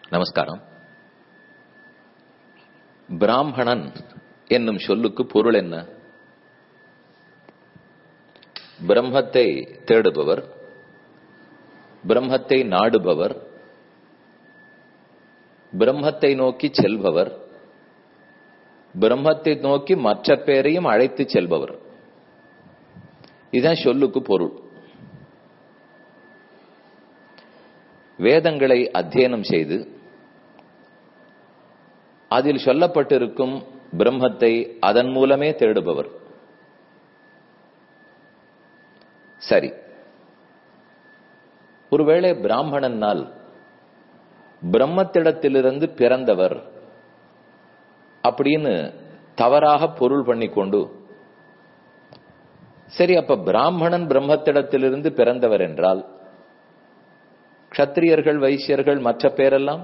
நமஸ்காரம் பிராமணன் என்னும் சொல்லுக்கு பொருள் என்ன பிரம்மத்தை தேடுபவர் பிரம்மத்தை நாடுபவர் பிரம்மத்தை நோக்கி செல்பவர் பிரம்மத்தை நோக்கி மற்ற பேரையும் அழைத்து செல்பவர் இதுதான் சொல்லுக்கு பொருள் வேதங்களை அத்தியனம் செய்து அதில் சொல்லப்பட்டிருக்கும் பிரம்மத்தை அதன் மூலமே தேடுபவர் சரி ஒருவேளை பிராமணனால் பிரம்மத்திடத்திலிருந்து பிறந்தவர் அப்படின்னு தவறாக பொருள் பண்ணிக்கொண்டு சரி அப்ப பிராமணன் பிரம்மத்திடத்திலிருந்து பிறந்தவர் என்றால் க்ஷத்திரியர்கள் வைசியர்கள் மற்ற பேரெல்லாம்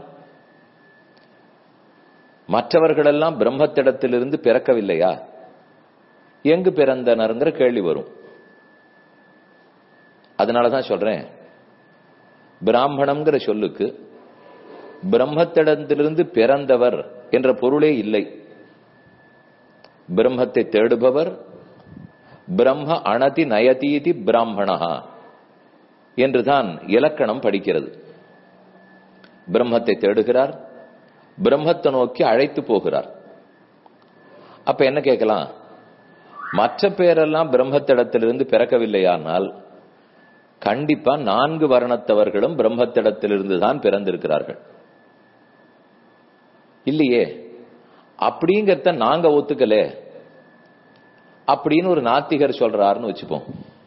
மற்றவர்களெல்லாம் பிரம்மத்திடத்திலிருந்து பிறக்கவில்லையா எங்கு பிறந்தனர்ங்கிற கேள்வி வரும் அதனாலதான் சொல்றேன் பிராமணம்ங்கிற சொல்லுக்கு பிரம்மத்திடத்திலிருந்து பிறந்தவர் என்ற பொருளே இல்லை பிரம்மத்தை தேடுபவர் பிரம்ம அணதி நயதீதி பிராமணா என்றுதான் இலக்கணம் படிக்கிறது பிரம்மத்தை தேடுகிறார் பிரம்மத்தை நோக்கி அழைத்து போகிறார் அப்ப என்ன கேட்கலாம் மற்ற பேரெல்லாம் பிரம்மத்திடத்திலிருந்து பிறக்கவில்லையானால் கண்டிப்பா நான்கு வர்ணத்தவர்களும் பிரம்மத்திடத்திலிருந்து தான் பிறந்திருக்கிறார்கள் இல்லையே அப்படிங்கறத நாங்க ஒத்துக்கல அப்படின்னு ஒரு நாத்திகர் சொல்றாருன்னு வச்சுப்போம்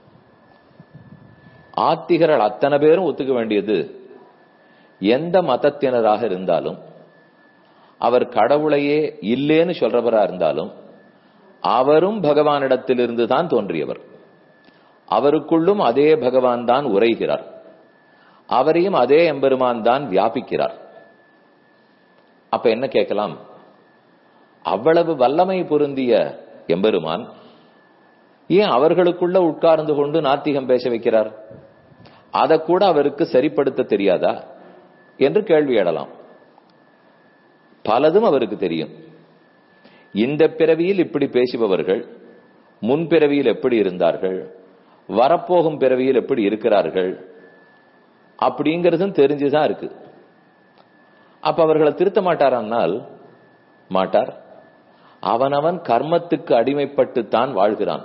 ஆத்திகர்கள் அத்தனை பேரும் ஒத்துக்க வேண்டியது எந்த மதத்தினராக இருந்தாலும் அவர் கடவுளையே இல்லேன்னு சொல்றவரா இருந்தாலும் அவரும் பகவானிடத்திலிருந்து தான் தோன்றியவர் அவருக்குள்ளும் அதே பகவான் தான் உரைகிறார் அவரையும் அதே எம்பெருமான் தான் வியாபிக்கிறார் அப்ப என்ன கேட்கலாம் அவ்வளவு வல்லமை பொருந்திய எம்பெருமான் ஏன் அவர்களுக்குள்ள உட்கார்ந்து கொண்டு நாத்திகம் பேச வைக்கிறார் அதை கூட அவருக்கு சரிப்படுத்த தெரியாதா என்று கேள்வி எழலாம் பலதும் அவருக்கு தெரியும் இந்த பிறவியில் இப்படி பேசுபவர்கள் முன்பிறவியில் எப்படி இருந்தார்கள் வரப்போகும் பிறவியில் எப்படி இருக்கிறார்கள் அப்படிங்கறதும் தெரிஞ்சுதான் இருக்கு அப்ப அவர்களை திருத்த மாட்டாரானால் மாட்டார் அவனவன் கர்மத்துக்கு அடிமைப்பட்டு தான் வாழ்கிறான்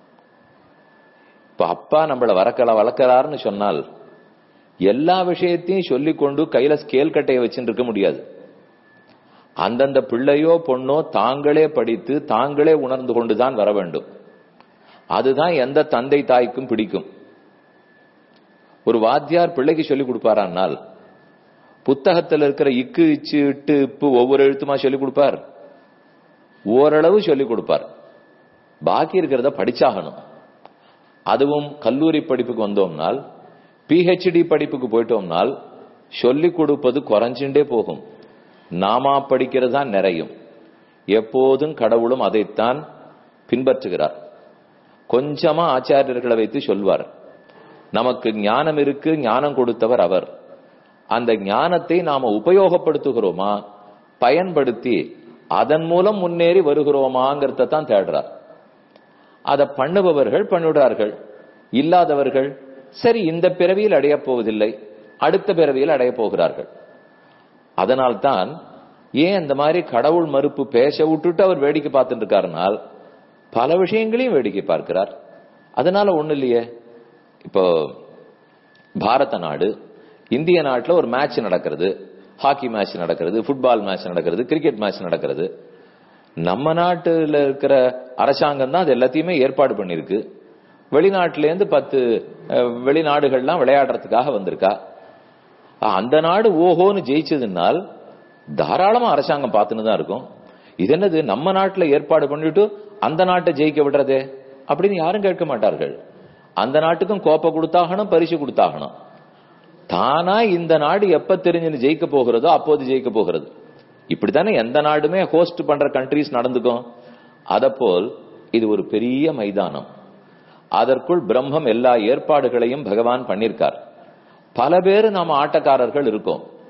இப்ப அப்பா நம்மள வளர்க்கல வளர்க்கிறாருன்னு சொன்னால் எல்லா விஷயத்தையும் சொல்லிக்கொண்டு கையில ஸ்கேல் கட்டையை வச்சுட்டு இருக்க முடியாது அந்தந்த பிள்ளையோ பொண்ணோ தாங்களே படித்து தாங்களே உணர்ந்து கொண்டுதான் வர வேண்டும் அதுதான் எந்த தந்தை தாய்க்கும் பிடிக்கும் ஒரு வாத்தியார் பிள்ளைக்கு சொல்லி கொடுப்பாரானால் புத்தகத்தில் இருக்கிற இக்கு இச்சு இட்டு இப்பு ஒவ்வொரு எழுத்துமா சொல்லி கொடுப்பார் ஓரளவு சொல்லி கொடுப்பார் பாக்கி இருக்கிறத படிச்சாகணும் அதுவும் கல்லூரி படிப்புக்கு வந்தோம்னால் பிஹெச்டி படிப்புக்கு போயிட்டோம்னால் சொல்லி கொடுப்பது குறைஞ்சுட்டே போகும் நாமா படிக்கிறது தான் நிறையும் எப்போதும் கடவுளும் அதைத்தான் பின்பற்றுகிறார் கொஞ்சமா ஆச்சாரியர்களை வைத்து சொல்வார் நமக்கு ஞானம் இருக்கு ஞானம் கொடுத்தவர் அவர் அந்த ஞானத்தை நாம உபயோகப்படுத்துகிறோமா பயன்படுத்தி அதன் மூலம் முன்னேறி வருகிறோமாங்கிறத தான் தேடுறார் அதை பண்ணுபவர்கள் பண்ணிவிடுறார்கள் இல்லாதவர்கள் சரி இந்த பிறவியில் அடையப் போவதில்லை அடுத்த பிறவியில் அடையப் போகிறார்கள் அதனால்தான் ஏன் இந்த மாதிரி கடவுள் மறுப்பு பேச விட்டுட்டு அவர் வேடிக்கை பார்த்துட்டு இருக்காருனால் பல விஷயங்களையும் வேடிக்கை பார்க்கிறார் அதனால ஒண்ணு இல்லையே இப்போ பாரத நாடு இந்திய நாட்டில் ஒரு மேட்ச் நடக்கிறது ஹாக்கி மேட்ச் நடக்கிறது ஃபுட்பால் மேட்ச் நடக்கிறது கிரிக்கெட் மேட்ச் நடக்கிறது நம்ம நாட்டுல இருக்கிற அரசாங்கம் தான் அது எல்லாத்தையுமே ஏற்பாடு பண்ணிருக்கு வெளிநாட்டிலேருந்து பத்து வெளிநாடுகள்லாம் விளையாடுறதுக்காக வந்திருக்கா அந்த நாடு ஓஹோன்னு ஜெயிச்சதுனால் தாராளமா அரசாங்கம் பார்த்துன்னு தான் இருக்கும் இது என்னது நம்ம நாட்டுல ஏற்பாடு பண்ணிட்டு அந்த நாட்டை ஜெயிக்க விடுறதே அப்படின்னு யாரும் கேட்க மாட்டார்கள் அந்த நாட்டுக்கும் கோப்பை கொடுத்தாகணும் பரிசு கொடுத்தாகணும் தானா இந்த நாடு எப்ப தெரிஞ்சுன்னு ஜெயிக்க போகிறதோ அப்போது ஜெயிக்க போகிறது இப்படித்தானே எந்த நாடுமே ஹோஸ்ட் பண்ற கண்ட்ரிஸ் நடந்துக்கும் அத போல் இது ஒரு பெரிய மைதானம் அதற்குள் பிரம்மம் எல்லா ஏற்பாடுகளையும் பகவான் பண்ணிருக்கார் பல பேர் நாம ஆட்டக்காரர்கள் இருக்கோம்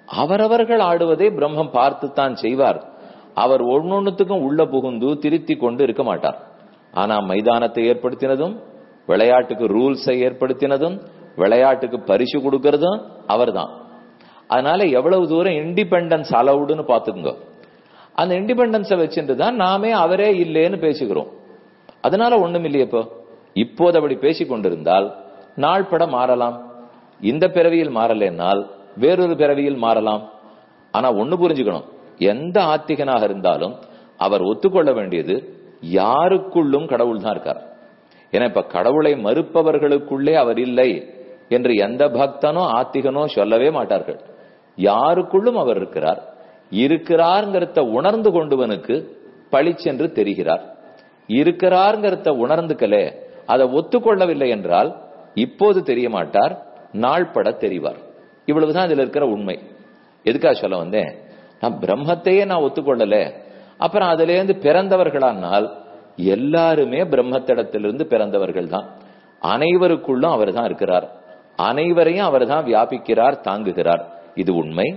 அவரவர்கள் ஆடுவதை பிரம்மம் பார்த்துத்தான் செய்வார் அவர் ஒன்னொன்னுத்துக்கும் உள்ள புகுந்து திருத்தி கொண்டு இருக்க மாட்டார் ஆனா மைதானத்தை ஏற்படுத்தினதும் விளையாட்டுக்கு ரூல்ஸை ஏற்படுத்தினதும் விளையாட்டுக்கு பரிசு கொடுக்கறதும் அவர்தான் அதனால எவ்வளவு தூரம் இண்டிபெண்டன்ஸ் அலவுடுன்னு பாத்துக்குங்க அந்த இண்டிபெண்டன்ஸை வச்சுட்டு தான் நாமே அவரே இல்லேன்னு பேசிக்கிறோம் அதனால ஒண்ணும் இல்லையே இப்போ இப்போது அப்படி பேசிக் கொண்டிருந்தால் நாள் பட மாறலாம் இந்த பிறவியில் மாறலைன்னால் வேறொரு பிறவியில் மாறலாம் ஆனா ஒண்ணு புரிஞ்சுக்கணும் எந்த ஆத்திகனாக இருந்தாலும் அவர் ஒத்துக்கொள்ள வேண்டியது யாருக்குள்ளும் கடவுள் தான் இருக்கார் ஏன்னா இப்ப கடவுளை மறுப்பவர்களுக்குள்ளே அவர் இல்லை என்று எந்த பக்தனோ ஆத்திகனோ சொல்லவே மாட்டார்கள் யாருக்குள்ளும் அவர் இருக்கிறார் இருக்கிறார்ங்கிறத உணர்ந்து கொண்டவனுக்கு பளிச்சென்று தெரிகிறார் இருக்கிறார்ங்கிறத உணர்ந்துக்கலே அதை ஒத்துக்கொள்ளவில்லை என்றால் இப்போது தெரிய மாட்டார் நாள் பட தெரிவார் இவ்வளவுதான் இதுல இருக்கிற உண்மை எதுக்காக சொல்ல வந்தேன் நான் பிரம்மத்தையே நான் ஒத்துக்கொள்ளல அப்புறம் அதுல இருந்து பிறந்தவர்களானால் எல்லாருமே பிரம்மத்திடத்திலிருந்து பிறந்தவர்கள் தான் அனைவருக்குள்ளும் அவர் தான் இருக்கிறார் அனைவரையும் அவர் தான் வியாபிக்கிறார் தாங்குகிறார் இது உண்மை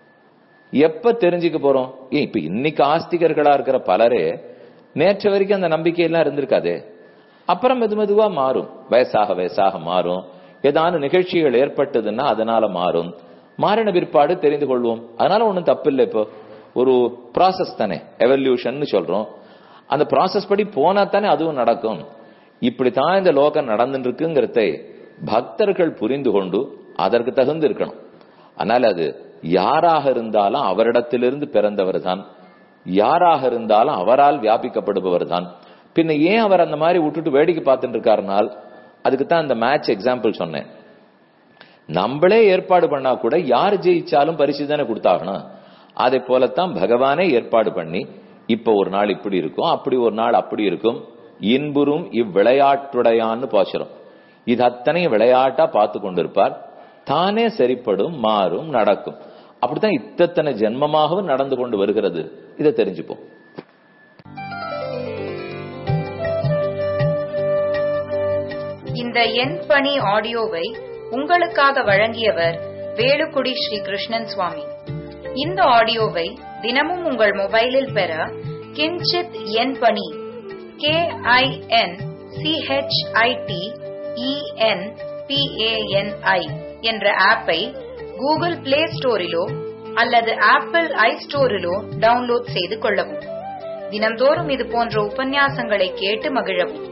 எப்ப தெரிஞ்சுக்க போறோம் ஏன் இப்ப இன்னைக்கு ஆஸ்திகர்களா இருக்கிற பலரே நேற்று வரைக்கும் அந்த நம்பிக்கை எல்லாம் இருந்திருக்காதே அப்புறம் மெது மெதுவா மாறும் வயசாக வயசாக மாறும் ஏதான நிகழ்ச்சிகள் ஏற்பட்டதுன்னா அதனால மாறும் மாறின பிற்பாடு தெரிந்து கொள்வோம் அதனால ஒண்ணும் தப்பு இல்லை இப்போ ஒரு ப்ராசஸ் தானே எவல்யூஷன் சொல்றோம் அந்த ப்ராசஸ் படி போனா தானே அதுவும் நடக்கும் இப்படித்தான் இந்த லோகம் நடந்துட்டு இருக்குங்கிறதை பக்தர்கள் புரிந்து கொண்டு அதற்கு தகுந்து இருக்கணும் அதனால அது யாராக இருந்தாலும் அவரிடத்திலிருந்து பிறந்தவர் தான் யாராக இருந்தாலும் அவரால் வியாபிக்கப்படுபவர் தான் பின்ன ஏன் அவர் அந்த மாதிரி விட்டுட்டு வேடிக்கை பார்த்துட்டு இருக்காருனால் அதுக்கு தான் இந்த மேட்ச் எக்ஸாம்பிள் சொன்னேன் நம்மளே ஏற்பாடு பண்ணா கூட யார் ஜெயிச்சாலும் பரிசு தானே கொடுத்தாகணும் அதை போலத்தான் பகவானே ஏற்பாடு பண்ணி இப்ப ஒரு நாள் இப்படி இருக்கும் அப்படி ஒரு நாள் அப்படி இருக்கும் இன்புறும் இவ்விளையாட்டுடையான்னு பாசுறோம் இது அத்தனையும் விளையாட்டா பார்த்து கொண்டிருப்பார் தானே சரிப்படும் மாறும் நடக்கும் அப்படித்தான் இத்தனை ஜென்மமாகவும் நடந்து கொண்டு வருகிறது இதை தெரிஞ்சுப்போம் இந்த எண் பணி ஆடியோவை உங்களுக்காக வழங்கியவர் வேலுக்குடி ஸ்ரீ கிருஷ்ணன் சுவாமி இந்த ஆடியோவை தினமும் உங்கள் மொபைலில் பெற கிஞ்சித் எண் பணி கே ஐ என் சிஹெச்ஐடி இஎன் பிஏஎன்ஐ என்ற ஆப்பை கூகுள் பிளே ஸ்டோரிலோ அல்லது ஆப்பிள் ஐ ஸ்டோரிலோ டவுன்லோட் செய்து கொள்ளவும் தினம்தோறும் இது போன்ற உபன்யாசங்களை கேட்டு மகிழவும்